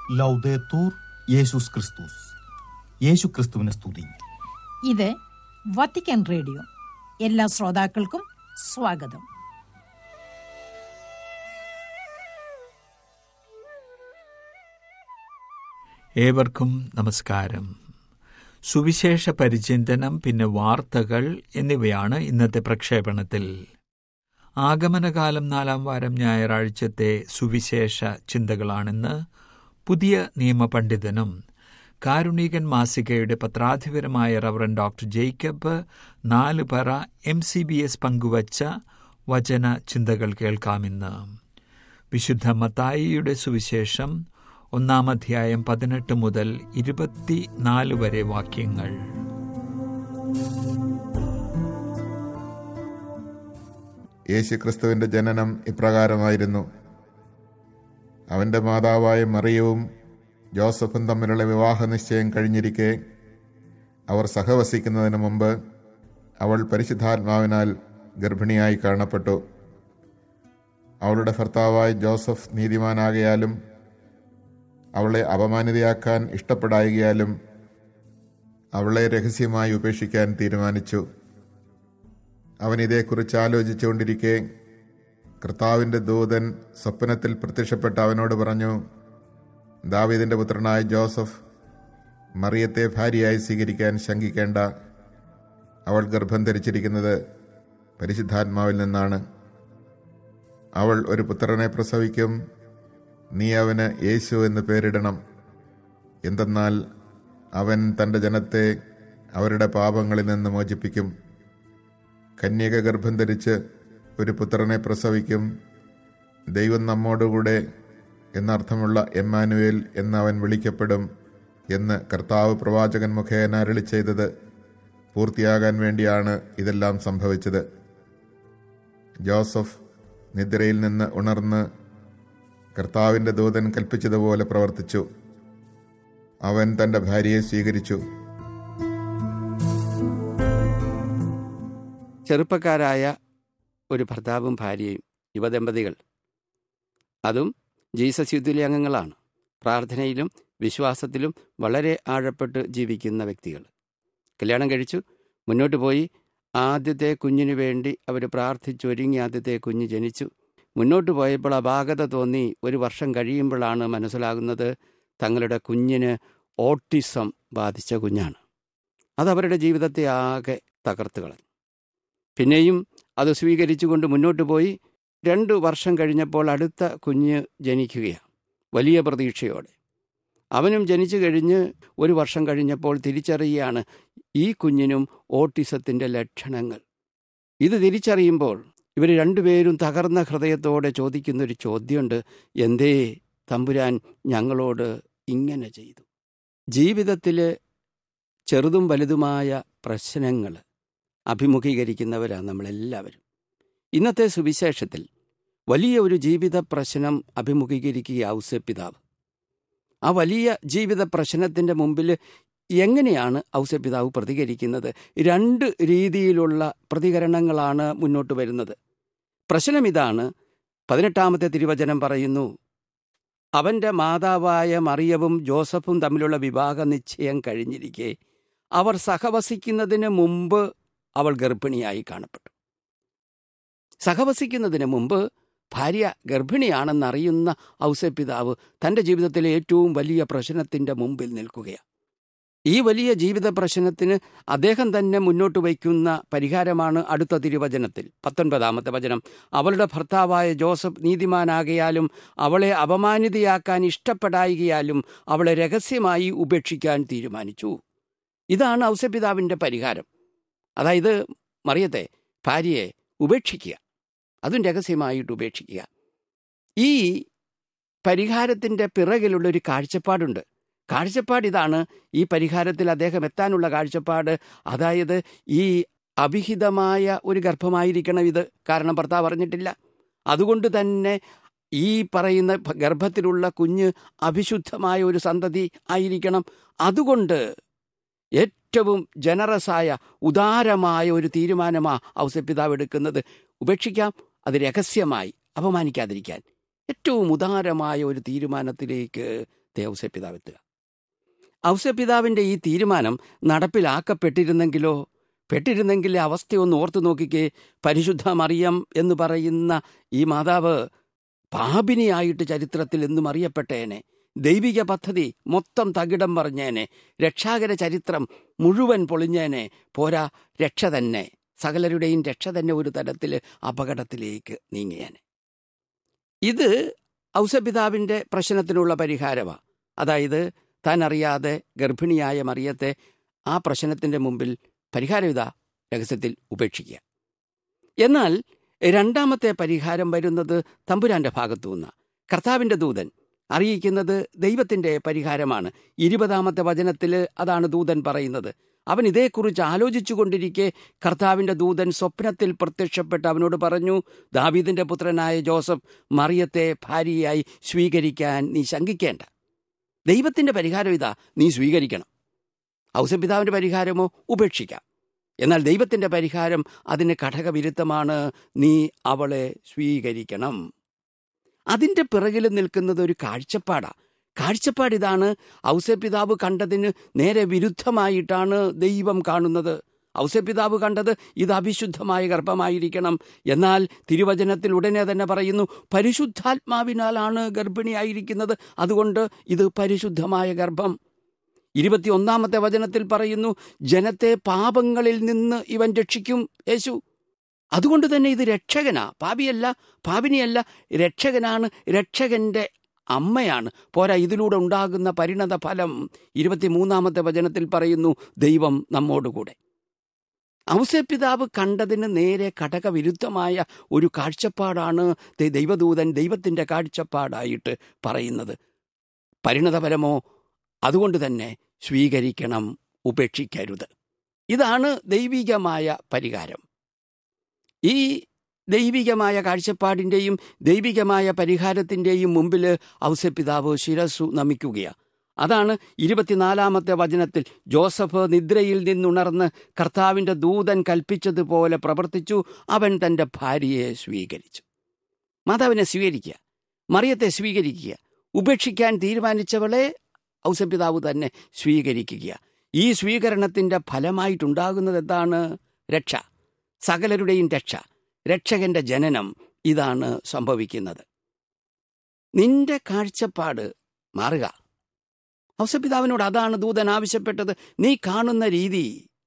ലൗദേത്തൂർ യേശുസ് ക്രിസ്തുസ് യേശു ക്രിസ്തുവിനെ സ്തുതി ഇത് വത്തിക്കാൻ റേഡിയോ എല്ലാ ശ്രോതാക്കൾക്കും സ്വാഗതം ഏവർക്കും നമസ്കാരം സുവിശേഷ പരിചിന്തനം പിന്നെ വാർത്തകൾ എന്നിവയാണ് ഇന്നത്തെ പ്രക്ഷേപണത്തിൽ ആഗമനകാലം നാലാം വാരം ഞായറാഴ്ചത്തെ സുവിശേഷ ചിന്തകളാണെന്ന് പുതിയ നിയമപണ്ഡിതനും കാരുണികൻ മാസികയുടെ പത്രാധിപരമായ റവറൻ ഡോക്ടർ ജേക്കബ് നാല് പറ എം സി ബി എസ് പങ്കുവച്ച വചന ചിന്തകൾ കേൾക്കാമെന്ന് വിശുദ്ധ മത്തായിയുടെ സുവിശേഷം ഒന്നാം അധ്യായം പതിനെട്ട് മുതൽ ഇരുപത്തിനാല് വരെ വാക്യങ്ങൾ യേശുക്രിസ്തുവിന്റെ ജനനം ഇപ്രകാരമായിരുന്നു അവന്റെ മാതാവായ മറിയവും ജോസഫും തമ്മിലുള്ള വിവാഹ നിശ്ചയം കഴിഞ്ഞിരിക്കെ അവർ സഹവസിക്കുന്നതിന് മുമ്പ് അവൾ പരിശുദ്ധാത്മാവിനാൽ ഗർഭിണിയായി കാണപ്പെട്ടു അവളുടെ ഭർത്താവായ ജോസഫ് നീതിമാനാകയാലും അവളെ അപമാനിതയാക്കാൻ ഇഷ്ടപ്പെടായികയാലും അവളെ രഹസ്യമായി ഉപേക്ഷിക്കാൻ തീരുമാനിച്ചു അവൻ ഇതേക്കുറിച്ച് ആലോചിച്ചുകൊണ്ടിരിക്കെ കർത്താവിൻ്റെ ദൂതൻ സ്വപ്നത്തിൽ പ്രത്യക്ഷപ്പെട്ട് അവനോട് പറഞ്ഞു ദാവീദിന്റെ പുത്രനായ ജോസഫ് മറിയത്തെ ഭാര്യയായി സ്വീകരിക്കാൻ ശങ്കിക്കേണ്ട അവൾ ഗർഭം ധരിച്ചിരിക്കുന്നത് പരിശുദ്ധാത്മാവിൽ നിന്നാണ് അവൾ ഒരു പുത്രനെ പ്രസവിക്കും നീ അവന് യേശു എന്ന് പേരിടണം എന്തെന്നാൽ അവൻ തൻ്റെ ജനത്തെ അവരുടെ പാപങ്ങളിൽ നിന്ന് മോചിപ്പിക്കും കന്യക ഗർഭം ധരിച്ച് ഒരു പുത്രനെ പ്രസവിക്കും ദൈവം നമ്മോടുകൂടെ എന്നർത്ഥമുള്ള എമ്മാനുവേൽ എന്ന് അവൻ വിളിക്കപ്പെടും എന്ന് കർത്താവ് പ്രവാചകൻ മുഖേന അരളി ചെയ്തത് പൂർത്തിയാകാൻ വേണ്ടിയാണ് ഇതെല്ലാം സംഭവിച്ചത് ജോസഫ് നിദ്രയിൽ നിന്ന് ഉണർന്ന് കർത്താവിൻ്റെ ദൂതൻ കൽപ്പിച്ചതുപോലെ പ്രവർത്തിച്ചു അവൻ തൻ്റെ ഭാര്യയെ സ്വീകരിച്ചു ചെറുപ്പക്കാരായ ഒരു ഭർത്താവും ഭാര്യയും യുവദമ്പതികൾ അതും ജീസസ് യുദ്ധിലെ അംഗങ്ങളാണ് പ്രാർത്ഥനയിലും വിശ്വാസത്തിലും വളരെ ആഴപ്പെട്ട് ജീവിക്കുന്ന വ്യക്തികൾ കല്യാണം കഴിച്ചു മുന്നോട്ട് പോയി ആദ്യത്തെ കുഞ്ഞിനു വേണ്ടി അവർ പ്രാർത്ഥിച്ചൊരുങ്ങി ആദ്യത്തെ കുഞ്ഞ് ജനിച്ചു മുന്നോട്ട് പോയപ്പോൾ അപാകത തോന്നി ഒരു വർഷം കഴിയുമ്പോഴാണ് മനസ്സിലാകുന്നത് തങ്ങളുടെ കുഞ്ഞിന് ഓട്ടിസം ബാധിച്ച കുഞ്ഞാണ് അത് അവരുടെ ജീവിതത്തെ ആകെ തകർത്ത് കളഞ്ഞു പിന്നെയും അത് സ്വീകരിച്ചുകൊണ്ട് മുന്നോട്ട് പോയി രണ്ട് വർഷം കഴിഞ്ഞപ്പോൾ അടുത്ത കുഞ്ഞ് ജനിക്കുകയാണ് വലിയ പ്രതീക്ഷയോടെ അവനും ജനിച്ചു കഴിഞ്ഞ് ഒരു വർഷം കഴിഞ്ഞപ്പോൾ തിരിച്ചറിയുകയാണ് ഈ കുഞ്ഞിനും ഓട്ടിസത്തിൻ്റെ ലക്ഷണങ്ങൾ ഇത് തിരിച്ചറിയുമ്പോൾ ഇവർ രണ്ടുപേരും തകർന്ന ഹൃദയത്തോടെ ചോദിക്കുന്നൊരു ചോദ്യമുണ്ട് എന്തേ തമ്പുരാൻ ഞങ്ങളോട് ഇങ്ങനെ ചെയ്തു ജീവിതത്തിൽ ചെറുതും വലുതുമായ പ്രശ്നങ്ങൾ അഭിമുഖീകരിക്കുന്നവരാണ് നമ്മളെല്ലാവരും ഇന്നത്തെ സുവിശേഷത്തിൽ വലിയ ഒരു ജീവിത പ്രശ്നം അഭിമുഖീകരിക്കുക ഔസ്യപിതാവ് ആ വലിയ ജീവിത പ്രശ്നത്തിൻ്റെ മുമ്പിൽ എങ്ങനെയാണ് ഔസ്യപിതാവ് പ്രതികരിക്കുന്നത് രണ്ട് രീതിയിലുള്ള പ്രതികരണങ്ങളാണ് മുന്നോട്ട് വരുന്നത് പ്രശ്നം ഇതാണ് പതിനെട്ടാമത്തെ തിരുവചനം പറയുന്നു അവൻ്റെ മാതാവായ മറിയവും ജോസഫും തമ്മിലുള്ള വിവാഹ നിശ്ചയം കഴിഞ്ഞിരിക്കെ അവർ സഹവസിക്കുന്നതിന് മുമ്പ് അവൾ ഗർഭിണിയായി കാണപ്പെട്ടു സഹവസിക്കുന്നതിന് മുമ്പ് ഭാര്യ ഗർഭിണിയാണെന്നറിയുന്ന ഔസപിതാവ് തൻ്റെ ജീവിതത്തിലെ ഏറ്റവും വലിയ പ്രശ്നത്തിൻ്റെ മുമ്പിൽ നിൽക്കുകയാണ് ഈ വലിയ ജീവിത പ്രശ്നത്തിന് അദ്ദേഹം തന്നെ മുന്നോട്ട് വയ്ക്കുന്ന പരിഹാരമാണ് അടുത്ത തിരുവചനത്തിൽ പത്തൊൻപതാമത്തെ വചനം അവളുടെ ഭർത്താവായ ജോസഫ് നീതിമാനാകയാലും അവളെ അപമാനിതയാക്കാൻ ഇഷ്ടപ്പെടായികയാലും അവളെ രഹസ്യമായി ഉപേക്ഷിക്കാൻ തീരുമാനിച്ചു ഇതാണ് ഔസപിതാവിൻ്റെ പരിഹാരം അതായത് മറിയത്തെ ഭാര്യയെ ഉപേക്ഷിക്കുക അതും രഹസ്യമായിട്ട് ഉപേക്ഷിക്കുക ഈ പരിഹാരത്തിൻ്റെ പിറകിലുള്ളൊരു കാഴ്ചപ്പാടുണ്ട് കാഴ്ചപ്പാട് ഇതാണ് ഈ പരിഹാരത്തിൽ അദ്ദേഹം എത്താനുള്ള കാഴ്ചപ്പാട് അതായത് ഈ അവിഹിതമായ ഒരു ഗർഭമായിരിക്കണം ഇത് കാരണം ഭർത്താവ് അറിഞ്ഞിട്ടില്ല അതുകൊണ്ട് തന്നെ ഈ പറയുന്ന ഗർഭത്തിലുള്ള കുഞ്ഞ് അവിശുദ്ധമായ ഒരു സന്തതി ആയിരിക്കണം അതുകൊണ്ട് ഏറ്റവും ജനറസായ ഉദാരമായ ഒരു തീരുമാനമാ ഔസപിതാവ് എടുക്കുന്നത് ഉപേക്ഷിക്കാം അത് രഹസ്യമായി അപമാനിക്കാതിരിക്കാൻ ഏറ്റവും ഉദാരമായ ഒരു തീരുമാനത്തിലേക്ക് ദേ ഔസപിതാവ് എത്തുക ഔസപിതാവിൻ്റെ ഈ തീരുമാനം നടപ്പിലാക്കപ്പെട്ടിരുന്നെങ്കിലോ പെട്ടിരുന്നെങ്കിലെ അവസ്ഥയൊന്ന് ഓർത്തു നോക്കിക്കേ പരിശുദ്ധ മറിയം എന്ന് പറയുന്ന ഈ മാതാവ് പാപിനിയായിട്ട് ചരിത്രത്തിൽ എന്നും അറിയപ്പെട്ടേനെ ദൈവിക പദ്ധതി മൊത്തം തകിടം പറഞ്ഞേനെ രക്ഷാകര ചരിത്രം മുഴുവൻ പൊളിഞ്ഞേനെ പോരാ രക്ഷ തന്നെ സകലരുടെയും രക്ഷ തന്നെ ഒരു തരത്തിൽ അപകടത്തിലേക്ക് നീങ്ങിയേനെ ഇത് ഔസപിതാവിൻ്റെ പ്രശ്നത്തിനുള്ള പരിഹാരമാണ് അതായത് താൻ അറിയാതെ ഗർഭിണിയായ മറിയത്തെ ആ പ്രശ്നത്തിൻ്റെ മുമ്പിൽ പരിഹാരം ഇതാ രഹസ്യത്തിൽ ഉപേക്ഷിക്കുക എന്നാൽ രണ്ടാമത്തെ പരിഹാരം വരുന്നത് തമ്പുരാന്റെ ഭാഗത്തു നിന്ന് കർത്താവിൻ്റെ ദൂതൻ അറിയിക്കുന്നത് ദൈവത്തിൻ്റെ പരിഹാരമാണ് ഇരുപതാമത്തെ വചനത്തിൽ അതാണ് ദൂതൻ പറയുന്നത് അവൻ ഇതേക്കുറിച്ച് ആലോചിച്ചു കൊണ്ടിരിക്കെ കർത്താവിൻ്റെ ദൂതൻ സ്വപ്നത്തിൽ പ്രത്യക്ഷപ്പെട്ട് അവനോട് പറഞ്ഞു ദാവീദിൻ്റെ പുത്രനായ ജോസഫ് മറിയത്തെ ഭാര്യയായി സ്വീകരിക്കാൻ നീ ശങ്കിക്കേണ്ട ദൈവത്തിൻ്റെ പരിഹാരം ഇതാ നീ സ്വീകരിക്കണം ഔസപിതാവിൻ്റെ പരിഹാരമോ ഉപേക്ഷിക്കാം എന്നാൽ ദൈവത്തിൻ്റെ പരിഹാരം അതിന് ഘടകവിരുദ്ധമാണ് നീ അവളെ സ്വീകരിക്കണം അതിൻ്റെ പിറകിൽ നിൽക്കുന്നത് ഒരു കാഴ്ചപ്പാടാ കാഴ്ചപ്പാട് ഇതാണ് ഔസപിതാവ് കണ്ടതിന് നേരെ വിരുദ്ധമായിട്ടാണ് ദൈവം കാണുന്നത് ഔസപിതാവ് കണ്ടത് ഇത് അവിശുദ്ധമായ ഗർഭമായിരിക്കണം എന്നാൽ തിരുവചനത്തിൽ ഉടനെ തന്നെ പറയുന്നു പരിശുദ്ധാത്മാവിനാലാണ് ഗർഭിണിയായിരിക്കുന്നത് അതുകൊണ്ട് ഇത് പരിശുദ്ധമായ ഗർഭം ഇരുപത്തിയൊന്നാമത്തെ വചനത്തിൽ പറയുന്നു ജനത്തെ പാപങ്ങളിൽ നിന്ന് ഇവൻ രക്ഷിക്കും യേശു അതുകൊണ്ട് തന്നെ ഇത് രക്ഷകനാ പാപിയല്ല പാപിനിയല്ല രക്ഷകനാണ് രക്ഷകന്റെ അമ്മയാണ് പോരാ ഇതിലൂടെ ഉണ്ടാകുന്ന പരിണത ഫലം ഇരുപത്തിമൂന്നാമത്തെ വചനത്തിൽ പറയുന്നു ദൈവം നമ്മോടുകൂടെ ഔസപിതാവ് കണ്ടതിന് നേരെ ഘടകവിരുദ്ധമായ ഒരു കാഴ്ചപ്പാടാണ് ദൈ- ദൈവദൂതൻ ദൈവത്തിൻ്റെ കാഴ്ചപ്പാടായിട്ട് പറയുന്നത് പരിണതഫലമോ അതുകൊണ്ട് തന്നെ സ്വീകരിക്കണം ഉപേക്ഷിക്കരുത് ഇതാണ് ദൈവികമായ പരിഹാരം ഈ ദൈവികമായ കാഴ്ചപ്പാടിൻ്റെയും ദൈവികമായ പരിഹാരത്തിൻ്റെയും മുമ്പിൽ ഔസപിതാവ് ശിരസ്സു നമിക്കുകയാണ് അതാണ് ഇരുപത്തിനാലാമത്തെ വചനത്തിൽ ജോസഫ് നിദ്രയിൽ നിന്നുണർന്ന് കർത്താവിൻ്റെ ദൂതൻ കൽപ്പിച്ചതുപോലെ പ്രവർത്തിച്ചു അവൻ തൻ്റെ ഭാര്യയെ സ്വീകരിച്ചു മാതാവിനെ സ്വീകരിക്കുക മറിയത്തെ സ്വീകരിക്കുക ഉപേക്ഷിക്കാൻ തീരുമാനിച്ചവളെ ഔസപിതാവ് തന്നെ സ്വീകരിക്കുക ഈ സ്വീകരണത്തിൻ്റെ ഫലമായിട്ടുണ്ടാകുന്നത് എന്താണ് രക്ഷ സകലരുടെയും രക്ഷ രക്ഷകന്റെ ജനനം ഇതാണ് സംഭവിക്കുന്നത് നിന്റെ കാഴ്ചപ്പാട് മാറുക ഔസപിതാവിനോട് അതാണ് ദൂതൻ ആവശ്യപ്പെട്ടത് നീ കാണുന്ന രീതി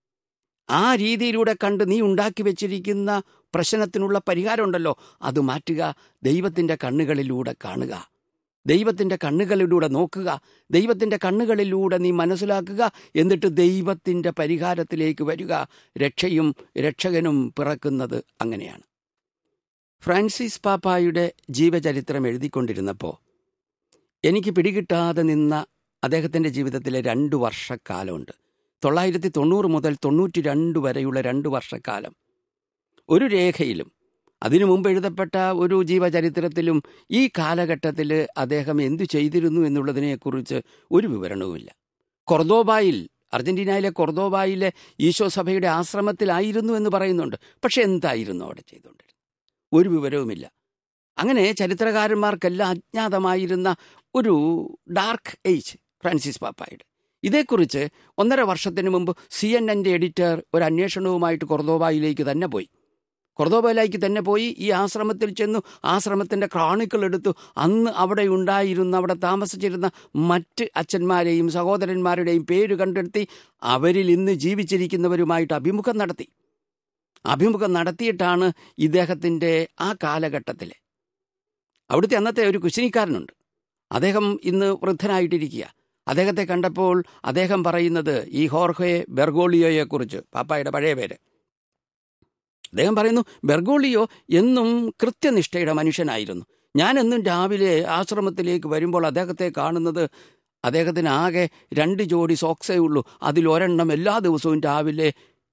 ആ രീതിയിലൂടെ കണ്ട് നീ ഉണ്ടാക്കി വെച്ചിരിക്കുന്ന പ്രശ്നത്തിനുള്ള പരിഹാരമുണ്ടല്ലോ അത് മാറ്റുക ദൈവത്തിൻ്റെ കണ്ണുകളിലൂടെ കാണുക ദൈവത്തിൻ്റെ കണ്ണുകളിലൂടെ നോക്കുക ദൈവത്തിൻ്റെ കണ്ണുകളിലൂടെ നീ മനസ്സിലാക്കുക എന്നിട്ട് ദൈവത്തിൻ്റെ പരിഹാരത്തിലേക്ക് വരിക രക്ഷയും രക്ഷകനും പിറക്കുന്നത് അങ്ങനെയാണ് ഫ്രാൻസിസ് പാപ്പായുടെ ജീവചരിത്രം എഴുതിക്കൊണ്ടിരുന്നപ്പോൾ എനിക്ക് പിടികിട്ടാതെ നിന്ന അദ്ദേഹത്തിൻ്റെ ജീവിതത്തിലെ രണ്ട് വർഷക്കാലമുണ്ട് തൊള്ളായിരത്തി തൊണ്ണൂറ് മുതൽ തൊണ്ണൂറ്റി രണ്ട് വരെയുള്ള രണ്ട് വർഷക്കാലം ഒരു രേഖയിലും അതിനു മുമ്പ് എഴുതപ്പെട്ട ഒരു ജീവചരിത്രത്തിലും ഈ കാലഘട്ടത്തിൽ അദ്ദേഹം എന്തു ചെയ്തിരുന്നു എന്നുള്ളതിനെക്കുറിച്ച് ഒരു വിവരണവുമില്ല കൊർദോബായിൽ അർജന്റീനയിലെ കൊർദോബായിലെ ഈശോ സഭയുടെ ആശ്രമത്തിലായിരുന്നു എന്ന് പറയുന്നുണ്ട് പക്ഷെ എന്തായിരുന്നു അവിടെ ചെയ്തുകൊണ്ടിരുന്നത് ഒരു വിവരവുമില്ല അങ്ങനെ ചരിത്രകാരന്മാർക്കെല്ലാം അജ്ഞാതമായിരുന്ന ഒരു ഡാർക്ക് ഏജ് ഫ്രാൻസിസ് പാപ്പായുടെ ഇതേക്കുറിച്ച് ഒന്നര വർഷത്തിന് മുമ്പ് സി എൻ എൻ്റെ എഡിറ്റർ ഒരു അന്വേഷണവുമായിട്ട് കൊർദോബായിലേക്ക് തന്നെ പോയി കൊർദോബയിലേക്ക് തന്നെ പോയി ഈ ആശ്രമത്തിൽ ചെന്നു ആശ്രമത്തിൻ്റെ ക്രോണിക്കിൾ എടുത്തു അന്ന് അവിടെ ഉണ്ടായിരുന്ന അവിടെ താമസിച്ചിരുന്ന മറ്റ് അച്ഛന്മാരെയും സഹോദരന്മാരുടെയും പേര് കണ്ടെടുത്തി അവരിൽ ഇന്ന് ജീവിച്ചിരിക്കുന്നവരുമായിട്ട് അഭിമുഖം നടത്തി അഭിമുഖം നടത്തിയിട്ടാണ് ഇദ്ദേഹത്തിൻ്റെ ആ കാലഘട്ടത്തിലെ അവിടുത്തെ അന്നത്തെ ഒരു കുശിനിക്കാരനുണ്ട് അദ്ദേഹം ഇന്ന് വൃദ്ധനായിട്ടിരിക്കുക അദ്ദേഹത്തെ കണ്ടപ്പോൾ അദ്ദേഹം പറയുന്നത് ഈ ഹോർഹെ ബെർഗോളിയോയെക്കുറിച്ച് പാപ്പായുടെ പഴയ പേര് അദ്ദേഹം പറയുന്നു ബെർഗോളിയോ എന്നും കൃത്യനിഷ്ഠയുടെ മനുഷ്യനായിരുന്നു ഞാൻ എന്നും രാവിലെ ആശ്രമത്തിലേക്ക് വരുമ്പോൾ അദ്ദേഹത്തെ കാണുന്നത് അദ്ദേഹത്തിന് ആകെ രണ്ട് ജോഡി സോക്സേ ഉള്ളൂ അതിലൊരെണ്ണം എല്ലാ ദിവസവും രാവിലെ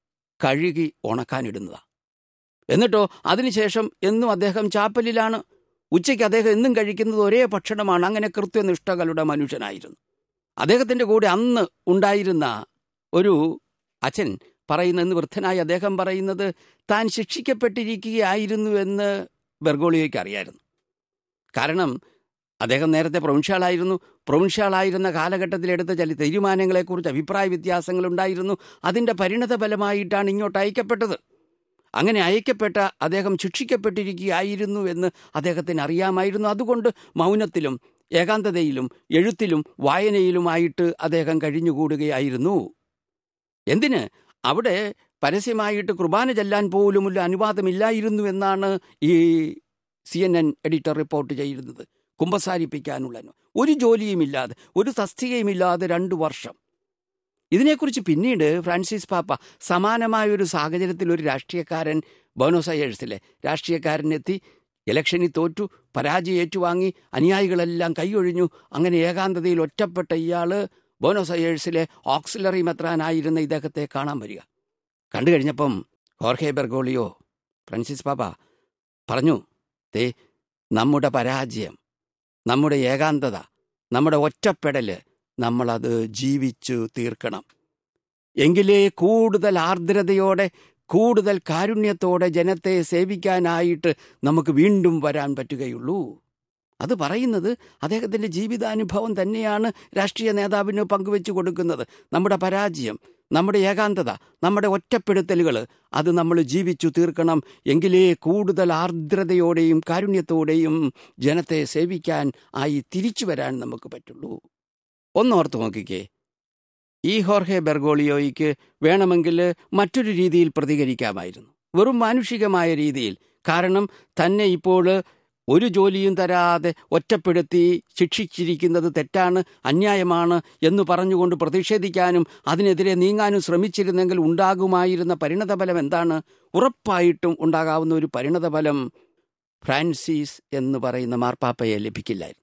കഴുകി ഉണക്കാനിടുന്നതാണ് എന്നിട്ടോ അതിനുശേഷം എന്നും അദ്ദേഹം ചാപ്പലിലാണ് ഉച്ചയ്ക്ക് അദ്ദേഹം എന്നും കഴിക്കുന്നത് ഒരേ ഭക്ഷണമാണ് അങ്ങനെ കൃത്യനിഷ്ഠകളുടെ മനുഷ്യനായിരുന്നു അദ്ദേഹത്തിൻ്റെ കൂടെ അന്ന് ഉണ്ടായിരുന്ന ഒരു അച്ഛൻ പറയുന്ന ഇന്ന് വൃദ്ധനായ അദ്ദേഹം പറയുന്നത് താൻ ശിക്ഷിക്കപ്പെട്ടിരിക്കുകയായിരുന്നു എന്ന് ബെർഗോളിയോയ്ക്ക് അറിയായിരുന്നു കാരണം അദ്ദേഹം നേരത്തെ പ്രൊവിൻഷ്യാളായിരുന്നു പ്രൊവിൻഷ്യാളായിരുന്ന കാലഘട്ടത്തിൽ എടുത്ത ചില തീരുമാനങ്ങളെക്കുറിച്ച് അഭിപ്രായ വ്യത്യാസങ്ങളുണ്ടായിരുന്നു അതിൻ്റെ പരിണത ഫലമായിട്ടാണ് ഇങ്ങോട്ട് അയക്കപ്പെട്ടത് അങ്ങനെ അയക്കപ്പെട്ട അദ്ദേഹം ശിക്ഷിക്കപ്പെട്ടിരിക്കുകയായിരുന്നു എന്ന് അദ്ദേഹത്തിന് അറിയാമായിരുന്നു അതുകൊണ്ട് മൗനത്തിലും ഏകാന്തതയിലും എഴുത്തിലും വായനയിലുമായിട്ട് അദ്ദേഹം കഴിഞ്ഞുകൂടുകയായിരുന്നു എന്തിന് അവിടെ പരസ്യമായിട്ട് കുർബാന ചെല്ലാൻ പോലുമുള്ള അനുവാദമില്ലായിരുന്നു എന്നാണ് ഈ C N N editor report ചെയ്യുന്നത് കുമ്പസാരിപ്പിക്കാനുള്ള അനു- ഒരു ജോലിയുമില്ലാതെ ഒരു തസ്തികയുമില്ലാതെ രണ്ടു വർഷം ഇതിനെക്കുറിച്ച് പിന്നീട് ഫ്രാൻസിസ് പാപ്പ സമാനമായ ഒരു സാഹചര്യത്തിൽ ഒരു രാഷ്ട്രീയക്കാരൻ ബോനോസ് അയേഴ്സിലെ രാഷ്ട്രീയക്കാരനെത്തി ഇലക്ഷനിൽ തോറ്റു പരാജയം ഏറ്റുവാങ്ങി അനുയായികളെല്ലാം കൈയൊഴിഞ്ഞു അങ്ങനെ ഏകാന്തതയിൽ ഒറ്റപ്പെട്ട ഇയാള് ബോനോസ് അയേഴ്സിലെ ഓക്സിലറി മെത്രാനായിരുന്ന ഇദ്ദേഹത്തെ കാണാൻ വരിക കണ്ടു കഴിഞ്ഞപ്പം ഹോർഹെ ബെർഗോളിയോ ഫ്രാൻസിസ് പാപ്പ പറഞ്ഞു ദേ നമ്മുടെ പരാജയം നമ്മുടെ ഏകാന്തത നമ്മുടെ ഒറ്റപ്പെടല് നമ്മളത് ജീവിച്ചു തീർക്കണം എങ്കിലേ കൂടുതൽ ആർദ്രതയോടെ കൂടുതൽ കാരുണ്യത്തോടെ ജനത്തെ സേവിക്കാനായിട്ട് നമുക്ക് വീണ്ടും വരാൻ പറ്റുകയുള്ളൂ അത് പറയുന്നത് അദ്ദേഹത്തിൻ്റെ ജീവിതാനുഭവം തന്നെയാണ് രാഷ്ട്രീയ നേതാവിന് പങ്കുവെച്ചു കൊടുക്കുന്നത് നമ്മുടെ പരാജയം നമ്മുടെ ഏകാന്തത നമ്മുടെ ഒറ്റപ്പെടുത്തലുകൾ അത് നമ്മൾ ജീവിച്ചു തീർക്കണം എങ്കിലേ കൂടുതൽ ആർദ്രതയോടെയും കാരുണ്യത്തോടെയും ജനത്തെ സേവിക്കാൻ ആയി തിരിച്ചു വരാൻ നമുക്ക് പറ്റുള്ളൂ ഒന്നോർത്ത് നോക്കിക്കേ ഈ ഹോർഹെ ബെർഗോളിയോയ്ക്ക് വേണമെങ്കിൽ മറ്റൊരു രീതിയിൽ പ്രതികരിക്കാമായിരുന്നു വെറും മാനുഷികമായ രീതിയിൽ കാരണം തന്നെ ഇപ്പോൾ ഒരു ജോലിയും തരാതെ ഒറ്റപ്പെടുത്തി ശിക്ഷിച്ചിരിക്കുന്നത് തെറ്റാണ് അന്യായമാണ് എന്ന് പറഞ്ഞുകൊണ്ട് പ്രതിഷേധിക്കാനും അതിനെതിരെ നീങ്ങാനും ശ്രമിച്ചിരുന്നെങ്കിൽ ഉണ്ടാകുമായിരുന്ന പരിണതഫലം എന്താണ് ഉറപ്പായിട്ടും ഉണ്ടാകാവുന്ന ഒരു പരിണതഫലം ഫ്രാൻസിസ് എന്ന് പറയുന്ന മാർപ്പാപ്പയെ ലഭിക്കില്ലായിരുന്നു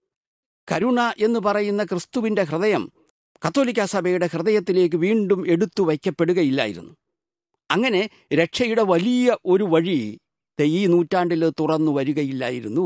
കരുണ എന്ന് പറയുന്ന ക്രിസ്തുവിൻ്റെ ഹൃദയം കത്തോലിക്ക സഭയുടെ ഹൃദയത്തിലേക്ക് വീണ്ടും എടുത്തു വയ്ക്കപ്പെടുകയില്ലായിരുന്നു അങ്ങനെ രക്ഷയുടെ വലിയ ഒരു വഴി ദേ ഈ നൂറ്റാണ്ടിൽ തുറന്നു വരികയില്ലായിരുന്നു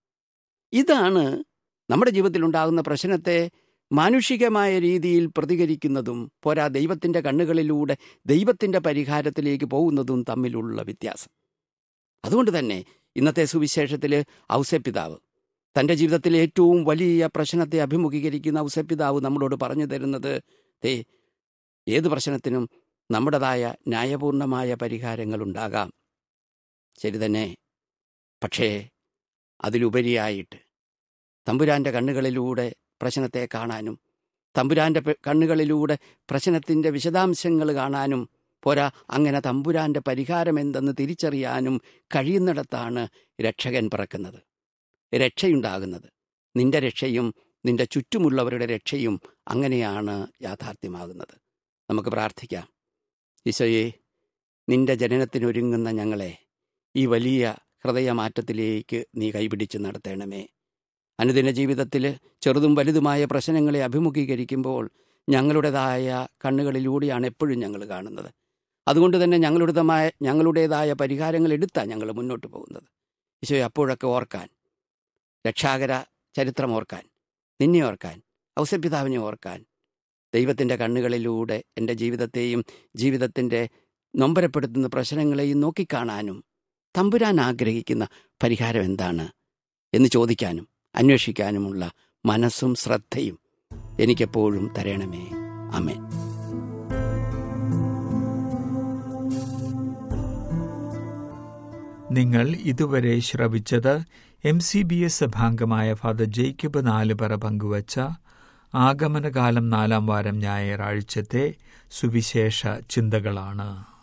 ഇതാണ് നമ്മുടെ ജീവിതത്തിലുണ്ടാകുന്ന പ്രശ്നത്തെ മാനുഷികമായ രീതിയിൽ പ്രതികരിക്കുന്നതും പോരാ ദൈവത്തിൻ്റെ കണ്ണുകളിലൂടെ ദൈവത്തിൻ്റെ പരിഹാരത്തിലേക്ക് പോകുന്നതും തമ്മിലുള്ള വ്യത്യാസം അതുകൊണ്ട് തന്നെ ഇന്നത്തെ സുവിശേഷത്തിൽ ഔസപിതാവ് തൻ്റെ ജീവിതത്തിലെ ഏറ്റവും വലിയ പ്രശ്നത്തെ അഭിമുഖീകരിക്കുന്ന ഔസപിതാവ് നമ്മളോട് പറഞ്ഞു തരുന്നത് ദേ ഏത് പ്രശ്നത്തിനും നമ്മുടേതായ ന്യായപൂർണമായ പരിഹാരങ്ങളുണ്ടാകാം ശരി തന്നെ പക്ഷേ അതിലുപരിയായിട്ട് തമ്പുരാൻ്റെ കണ്ണുകളിലൂടെ പ്രശ്നത്തെ കാണാനും തമ്പുരാൻ്റെ പെ- കണ്ണുകളിലൂടെ പ്രശ്നത്തിൻ്റെ വിശദാംശങ്ങൾ കാണാനും പോരാ അങ്ങനെ തമ്പുരാൻ്റെ പരിഹാരം എന്തെന്ന് തിരിച്ചറിയാനും കഴിയുന്നിടത്താണ് രക്ഷകൻ പിറക്കുന്നത് രക്ഷയുണ്ടാകുന്നത് നിന്റെ രക്ഷയും നിന്റെ ചുറ്റുമുള്ളവരുടെ രക്ഷയും അങ്ങനെയാണ് യാഥാർത്ഥ്യമാകുന്നത് നമുക്ക് പ്രാർത്ഥിക്കാം ഈശോയെ നിന്റെ ജനനത്തിനൊരുങ്ങുന്ന ഞങ്ങളെ ഈ വലിയ ഹൃദയമാറ്റത്തിലേക്ക് നീ കൈപിടിച്ച് നടത്തണമേ അനുദിന ജീവിതത്തിൽ ചെറുതും വലുതുമായ പ്രശ്നങ്ങളെ അഭിമുഖീകരിക്കുമ്പോൾ ഞങ്ങളുടേതായ കണ്ണുകളിലൂടെയാണ് എപ്പോഴും ഞങ്ങൾ കാണുന്നത് അതുകൊണ്ട് തന്നെ ഞങ്ങളുടേതായ ഞങ്ങളുടേതായ പരിഹാരങ്ങൾ എടുത്താണ് ഞങ്ങൾ മുന്നോട്ട് പോകുന്നത് ഈശോയെ അപ്പോഴൊക്കെ ഓർക്കാൻ രക്ഷാകര ചരിത്രം ഓർക്കാൻ നിന്നെ ഓർക്കാൻ ഔസപിതാവിനെ ഓർക്കാൻ ദൈവത്തിൻ്റെ കണ്ണുകളിലൂടെ എൻ്റെ ജീവിതത്തെയും ജീവിതത്തിൻ്റെ നൊമ്പരപ്പെടുത്തുന്ന പ്രശ്നങ്ങളെയും നോക്കിക്കാണാനും തമ്പുരാൻ ആഗ്രഹിക്കുന്ന പരിഹാരം എന്താണ് എന്ന് ചോദിക്കാനും അന്വേഷിക്കാനുമുള്ള മനസ്സും ശ്രദ്ധയും എനിക്കെപ്പോഴും തരണമേ അമേൻ നിങ്ങൾ ഇതുവരെ ശ്രവിച്ചത് എം സി ബി എസ് സഭാംഗമായ ഫാദർ ജേക്കബ് നാലുപറ പങ്കുവച്ച ആഗമനകാലം നാലാം വാരം ഞായറാഴ്ചത്തെ സുവിശേഷ ചിന്തകളാണ്